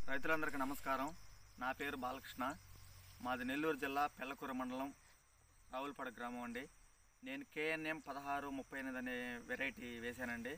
రైతులందరికీ నమస్కారం నా పేరు బాలకృష్ణ మాది నెల్లూరు జిల్లా పెల్లకూర మండలం రావులపాడ గ్రామం అండి నేను కేఎన్ఎం పదహారు ముప్పై ఎనిమిది అనే వెరైటీ వేశానండి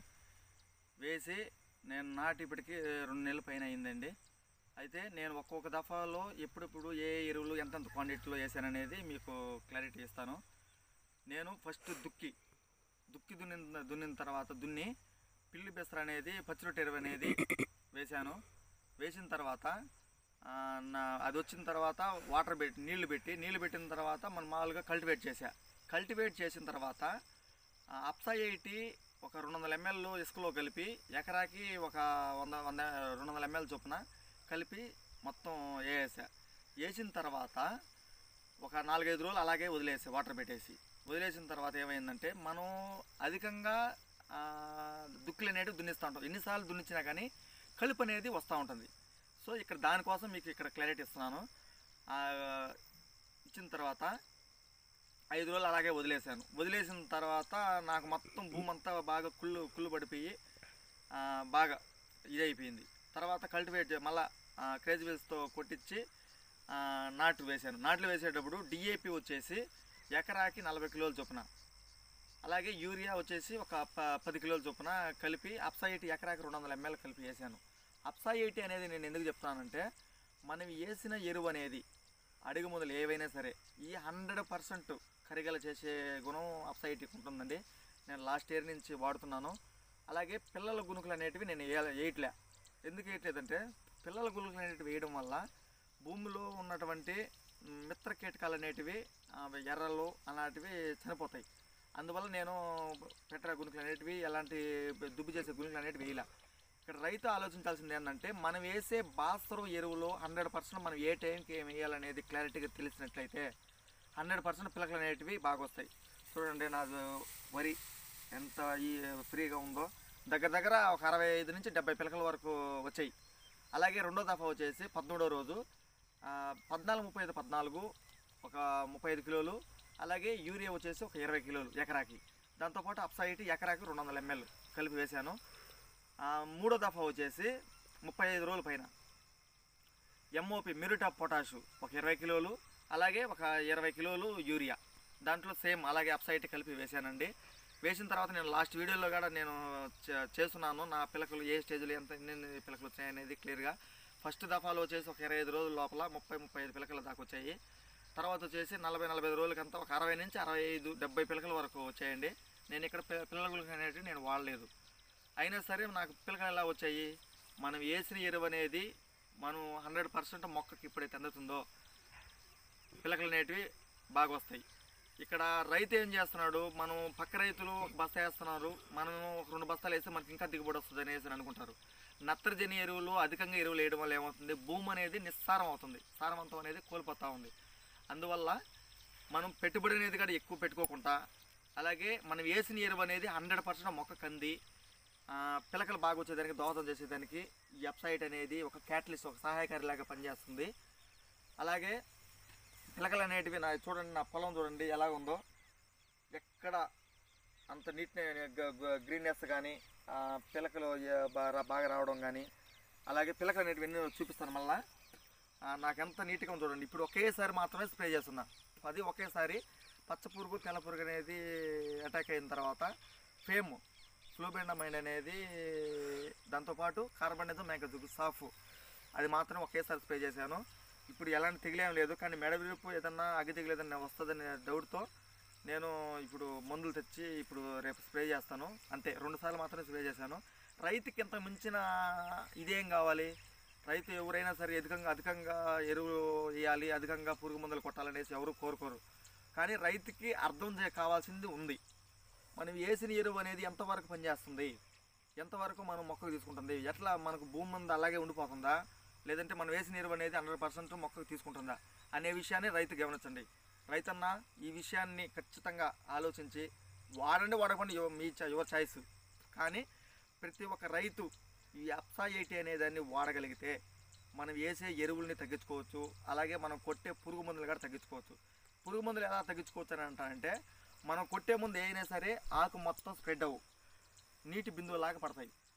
వేసి నేను నాటి ఇప్పటికి రెండు నెలల పైన అయిందండి అయితే నేను ఒక్కొక్క దఫాలో ఎప్పుడెప్పుడు ఏ ఎరువులు ఎంతెంత క్వాంటిటీలో వేసాననేది మీకు క్లారిటీ ఇస్తాను నేను ఫస్ట్ దుక్కి దుక్కి దున్నిన దున్నిన తర్వాత దున్ని పిల్లి బెసర అనేది పచ్చిరొట్టు ఎరువు అనేది వేశాను వేసిన తర్వాత ఆ, నా అది వచ్చిన తర్వాత వాటర్ పెట్టి నీళ్లు పెట్టి నీళ్లు పెట్టిన తర్వాత మనం మామూలుగా కల్టివేట్ చేసా కల్టివేట్ చేసిన తర్వాత అప్సా ఎయిటీ ఒక రెండు వందల ఎంఎల్ ఇసుకలో కలిపి ఎకరాకి ఒక వంద వంద రెండు వందల ఎంఎల్ చొప్పున కలిపి మొత్తం వేసా వేసిన తర్వాత ఒక నాలుగైదు రోజులు అలాగే వదిలేసి వాటర్ పెట్టేసి వదిలేసిన తర్వాత ఏమైందంటే మనం అధికంగా ఆ, దుక్కులు అనేవి దున్నిస్తూ ఉంటాం ఎన్నిసార్లు దున్నించినా కానీ కలుపు అనేది వస్తూ ఉంటుంది సో ఇక్కడ దానికోసం మీకు ఇక్కడ క్లారిటీ ఇస్తున్నాను ఆ, ఇచ్చిన తర్వాత ఐదు రోజులు అలాగే వదిలేశాను వదిలేసిన తర్వాత నాకు మొత్తం భూమి అంతా బాగా కుళ్ళు కుళ్ళు పడిపోయి ఆ, బాగా ఇదైపోయింది తర్వాత కల్టివేట్ మళ్ళా క్రేజ్ వేస్తో కొట్టించి ఆ, నాట్లు వేశాను నాట్లు వేసేటప్పుడు డిఏపి వచ్చేసి ఎకరాకి నలభై కిలోల చొప్పున అలాగే యూరియా వచ్చేసి ఒక ప- పది కిలోల చొప్పున కలిపి అప్సా ఎయిటీ ఎకరాకి రెండు వందల ఎంఎల్ కలిపి వేసాను అప్సా ఎయిటీ అనేది నేను ఎందుకు చెప్తానంటే మనం వేసిన ఎరువు అనేది అడుగు మొదలు ఏవైనా సరే ఈ హండ్రెడ్ పర్సెంట్ కరిగల చేసే గుణం అప్సా ఎయిటీకి ఉంటుందండి నేను లాస్ట్ ఇయర్ నుంచి వాడుతున్నాను అలాగే పిల్లల గుణుకులు అనేటివి నేను వేయ- వేయట్లే ఎందుకు వేయట్లేదంటే పిల్లల గుణుకులు అనేటివి వేయడం వల్ల భూమిలో ఉన్నటువంటి మ్, మిత్ర కీటకాలు అనేటివి అవి ఎర్రలు అలాంటివి చనిపోతాయి అందువల్ల నేను పెట్రా గుణుకులు అనేటివి ఎలాంటి దుబ్బు చేసే గుణుకులు అనేటివి వేయలే ఇక్కడ రైతు ఆలోచించాల్సింది ఏంటంటే మనం వేసే బాసరం ఎరువులో హండ్రెడ్ పర్సెంట్ మనం ఏ టైంకి ఏం వేయాలనేది క్లారిటీగా తెలిసినట్లయితే హండ్రెడ్ పర్సెంట్ పిలకలు అనేటివి బాగా వస్తాయి చూడండి నాది వరి ఎంత ఈ ఫ్రీగా ఉందో దగ్గర దగ్గర ఒక అరవై ఐదు నుంచి డెబ్బై పిలకల వరకు వచ్చాయి అలాగే రెండో దఫా వచ్చేసి పదమూడో రోజు ఆ, పద్నాలుగు ముప్పై ఐదు పద్నాలుగు ఒక ముప్పై ఐదు కిలోలు అలాగే యూరియా వచ్చేసి ఒక ఇరవై కిలోలు ఎకరాకి దాంతోపాటు అప్సైట్ ఎకరాకి రెండు వందల ఎంఎల్ కలిపి వేశాను ఆ, మూడో దఫా వచ్చేసి ముప్పై ఐదు రోజుల పైన ఎంఓపి మిరుటాప్ పొటాషు ఒక ఇరవై కిలోలు అలాగే ఒక ఇరవై కిలోలు యూరియా దాంట్లో సేమ్ అలాగే అప్సైట్ కలిపి వేశానండి వేసిన తర్వాత నేను లాస్ట్ వీడియోలో కూడా నేను చే- చేస్తున్నాను నా పిలకలు ఏ స్టేజ్లో ఎంత ఎన్ని పిలకలు వచ్చాయనేది క్లియర్గా ఫస్ట్ దఫాలో వచ్చేసి ఒక ఇరవై ఐదు రోజుల లోపల ముప్పై ముప్పై ఐదు పిలకల దాకా వచ్చాయి తర్వాత వచ్చేసి నలభై నలభై ఐదు రోజులకంతా ఒక అరవై నుంచి అరవై ఐదు డెబ్బై పిలకల వరకు వచ్చాయండి నేను ఇక్కడ పి- పిల్లల అనేటివి నేను వాడలేదు అయినా సరే నాకు పిలకలు ఎలా వచ్చాయి మనం వేసిన ఎరువు అనేది మనం హండ్రెడ్ పర్సెంట్ మొక్కకి ఎప్పుడైతే అందుతుందో పిలకలు అనేటివి బాగా వస్తాయి ఇక్కడ రైతు ఏం చేస్తున్నాడు మనం పక్క రైతులు ఒక బస్తా వేస్తున్నారు మనం ఒక రెండు బస్తాలు వేస్తే మనకి ఇంకా దిగుబడి వస్తుంది అనేసి అని అనుకుంటారు నత్రజని ఎరువులు అధికంగా ఎరువులు వేయడం వల్ల ఏమవుతుంది భూమి అనేది నిస్సారం అవుతుంది సారవంతం అనేది కోల్పోతూ ఉంది అందువల్ల మనం పెట్టుబడి అనేది కూడా ఎక్కువ పెట్టుకోకుండా అలాగే మనం వేసిన ఎరువు అనేది హండ్రెడ్ పర్సెంట్ మొక్క కంది ఆ, పిలకలు బాగా వచ్చేదానికి దోహదం చేసేదానికి ఈ వెబ్సైట్ అనేది ఒక క్యాటలిస్ట్ ఒక సహాయకారిలాగా పనిచేస్తుంది అలాగే పిలకలు అనేటివి నా చూడండి నా పొలం చూడండి ఎలా ఉందో ఎక్కడ అంత నీట్ గ్రీన్నెస్ కానీ పిలకలు ఏ- బా- బాగా రావడం కానీ అలాగే పిలకలు అనేటివి ఎన్నో చూపిస్తాను మళ్ళా ఆ, నాకెంత నీట్గా ఉంది చూడండి ఇప్పుడు ఒకేసారి మాత్రమే స్ప్రే చేస్తున్నా అది ఒకేసారి పచ్చ పురుగు తెల్ల పురుగు అనేది అటాక్ అయిన తర్వాత ఫేమ్ ఫ్లూబెండమైన్ అనేది దాంతోపాటు కార్బనిజం మ్యాంకజు సాఫ్ అది మాత్రం ఒకేసారి స్ప్రే చేశాను ఇప్పుడు ఎలాంటి తెగిలేం లేదు కానీ మెడవిరుపు ఏదన్నా అగ్గి తెగులు ఏదన్నా వస్తుందనే డౌట్తో నేను ఇప్పుడు మందులు తెచ్చి ఇప్పుడు రేపు స్ప్రే చేస్తాను అంతే రెండు సార్లు మాత్రమే స్ప్రే చేశాను రైతుకి ఇంత మించిన ఇదేం కావాలి రైతు ఎవరైనా సరే అధికంగా అధికంగా ఎరువు వేయాలి అధికంగా పురుగు మందులు కొట్టాలనేసి ఎవరు కోరుకోరు కానీ రైతుకి అర్థం చే కావాల్సింది ఉంది మనం వేసిన ఎరువు అనేది ఎంతవరకు పనిచేస్తుంది ఎంతవరకు మనం మొక్కకు తీసుకుంటుంది ఎట్లా మనకు భూమి మీద అలాగే ఉండిపోతుందా లేదంటే మనం వేసిన ఎరువు అనేది హండ్రెడ్ పర్సెంట్ మొక్కకు తీసుకుంటుందా అనే విషయాన్ని రైతు గమనించండి రైతన్న ఈ విషయాన్ని ఖచ్చితంగా ఆలోచించి వాడండి వాడకండి యువ- మీ చ- యువర్ చాయిస్ కానీ ప్రతి ఒక్క రైతు ఈ అప్సా ఎయిటీ అనే దాన్ని వాడగలిగితే మనం వేసే ఎరువుల్ని తగ్గించుకోవచ్చు అలాగే మనం కొట్టే పురుగు మందులు కూడా తగ్గించుకోవచ్చు పురుగు మందులు ఎలా తగ్గించుకోవచ్చు అని అంటారంటే మనం కొట్టే ముందు ఏదైనా సరే ఆకు మొత్తం స్ప్రెడ్ అవ్వు నీటి బిందువులాగా పడతాయి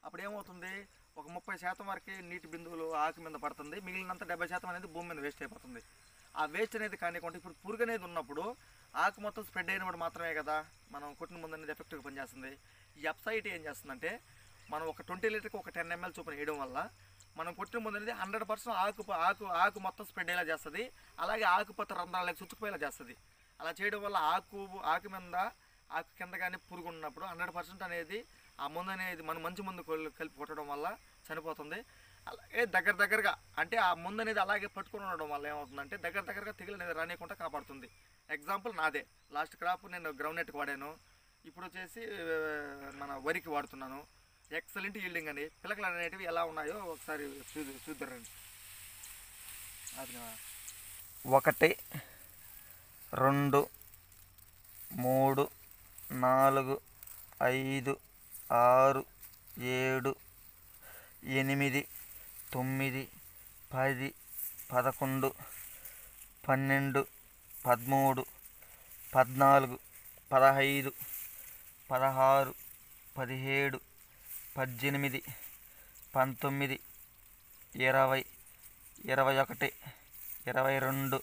అప్పుడు ఏమవుతుంది ఒక ముప్పై శాతం వరకే నీటి బిందువులు ఆకు మీద పడుతుంది మిగిలినంత డెబ్బై శాతం అనేది భూమి మీద వేస్ట్ అయిపోతుంది ఆ వేస్ట్ అనేది కానివ్వకుండా ఇప్పుడు పురుగు అనేది ఉన్నప్పుడు ఆకు మొత్తం స్ప్రెడ్ అయినప్పుడు మాత్రమే కదా మనం కొట్టిన ముందు అనేది ఎఫెక్ట్గా పనిచేస్తుంది ఈ వెబ్సైట్ ఏం చేస్తుందంటే మనం ఒక ట్వంటీ లీటర్కి ఒక టెన్ ఎంఎల్ చొప్పున వేయడం వల్ల మనం కొట్టిన ముందు అనేది హండ్రెడ్ పర్సెంట్ ఆకు ఆకు ఆకు మొత్తం స్ప్రెడ్ అయ్యేలా చేస్తుంది అలాగే ఆకుపత్త రంధ్రాలకు చుట్టుకుపోయేలా చేస్తుంది అలా చేయడం వల్ల ఆకు ఆకు మీద ఆకు కింద కానీ పురుగు ఉన్నప్పుడు హండ్రెడ్ పర్సెంట్ అనేది ఆ ముందు అనేది మనం మంచి ముందు కొల్- కలిపి కొట్టడం వల్ల చనిపోతుంది అలాగే దగ్గర దగ్గరగా అంటే ఆ ముందు అనేది అలాగే పట్టుకుని ఉండడం వల్ల ఏమవుతుందంటే దగ్గర దగ్గరగా తెగులు అనేది రానియకుండా కాపాడుతుంది ఎగ్జాంపుల్ నాదే లాస్ట్ క్రాప్ నేను గ్రౌండ్ నెట్కి వాడాను ఇప్పుడు వచ్చేసి ఆ, మన వరికి వాడుతున్నాను ఎక్సలెంట్ ఈల్డింగ్ అండి పిలకలు అనేటివి ఎలా ఉన్నాయో ఒకసారి చూ చూద్దరండి అది ఒకటి రెండు మూడు నాలుగు ఐదు ఆరు ఏడు ఎనిమిది తొమ్మిది పది పదకొండు పన్నెండు పదమూడు పద్నాలుగు పదహైదు పదహారు పదిహేడు పద్దెనిమిది పంతొమ్మిది ఇరవై ఇరవై ఒకటి ఇరవై రెండు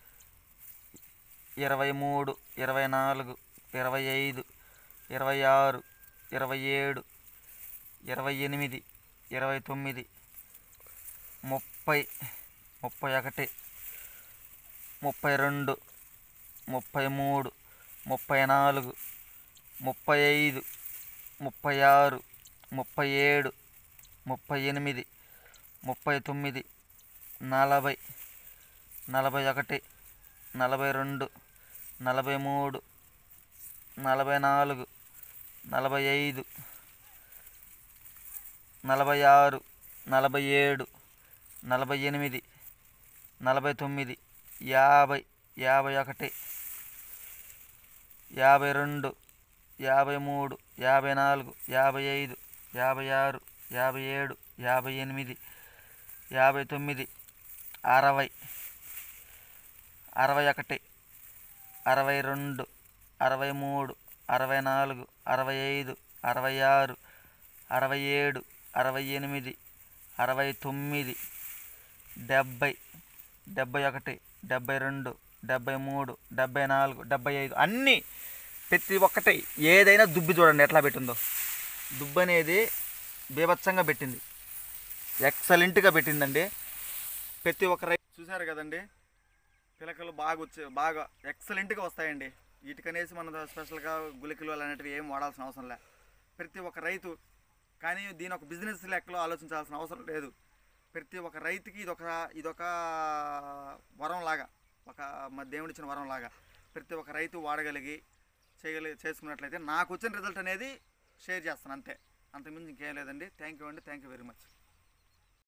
ఇరవై మూడు ఇరవై నాలుగు ఇరవై ఐదు ఇరవై ఆరు ఇరవై ఏడు ఇరవై ఎనిమిది ఇరవై తొమ్మిది ముప్పై ముప్పై ఒకటి ముప్పై రెండు ముప్పై మూడు ముప్పై నాలుగు ముప్పై ఐదు ముప్పై ఆరు ముప్పై ఏడు ముప్పై ఎనిమిది ముప్పై తొమ్మిది నలభై నలభై ఒకటి నలభై రెండు నలభై మూడు నలభై నాలుగు నలభై ఐదు నలభై ఆరు నలభై ఏడు నలభై ఎనిమిది నలభై తొమ్మిది యాభై యాభై ఒకటి యాభై రెండు యాభై మూడు యాభై నాలుగు యాభై ఐదు యాభై ఆరు యాభై ఏడు యాభై ఎనిమిది యాభై తొమ్మిది అరవై అరవై ఒకటి అరవై రెండు అరవై మూడు అరవై నాలుగు అరవై ఐదు అరవై ఆరు అరవై ఏడు అరవై ఎనిమిది అరవై తొమ్మిది డెబ్భై డెబ్భై ఒకటి డెబ్భై రెండు డెబ్భై మూడు డెబ్భై నాలుగు డెబ్భై ఐదు అన్నీ ప్రతి ఒక్కటి ఏదైనా దుబ్బి చూడండి ఎట్లా పెట్టిందో దుబ్బు అనేది బీభత్సంగా పెట్టింది ఎక్సలెంట్గా పెట్టిందండి ప్రతి ఒక్క రై చూసారు కదండి పిలకలు బాగా వచ్చే బాగా ఎక్సలెంట్గా వస్తాయండి వీటికనేసి మనం స్పెషల్గా గుళికలు అలాంటివి ఏం వాడాల్సిన అవసరం లే ప్రతి ఒక్క రైతు కానీ దీని ఒక బిజినెస్ లెక్కలో ఆలోచించాల్సిన అవసరం లేదు ప్రతి ఒక్క రైతుకి ఇదొక ఇదొక వరం లాగా ఒక మా దేవుడిచ్చిన వరం లాగా ప్రతి ఒక్క రైతు వాడగలిగి చేయగలి చేసుకున్నట్లయితే నాకు వచ్చిన రిజల్ట్ అనేది షేర్ చేస్తాను అంతే అంతకుమించి ఇంకేం లేదండి థ్యాంక్ యూ అండి థ్యాంక్ యూ వెరీ మచ్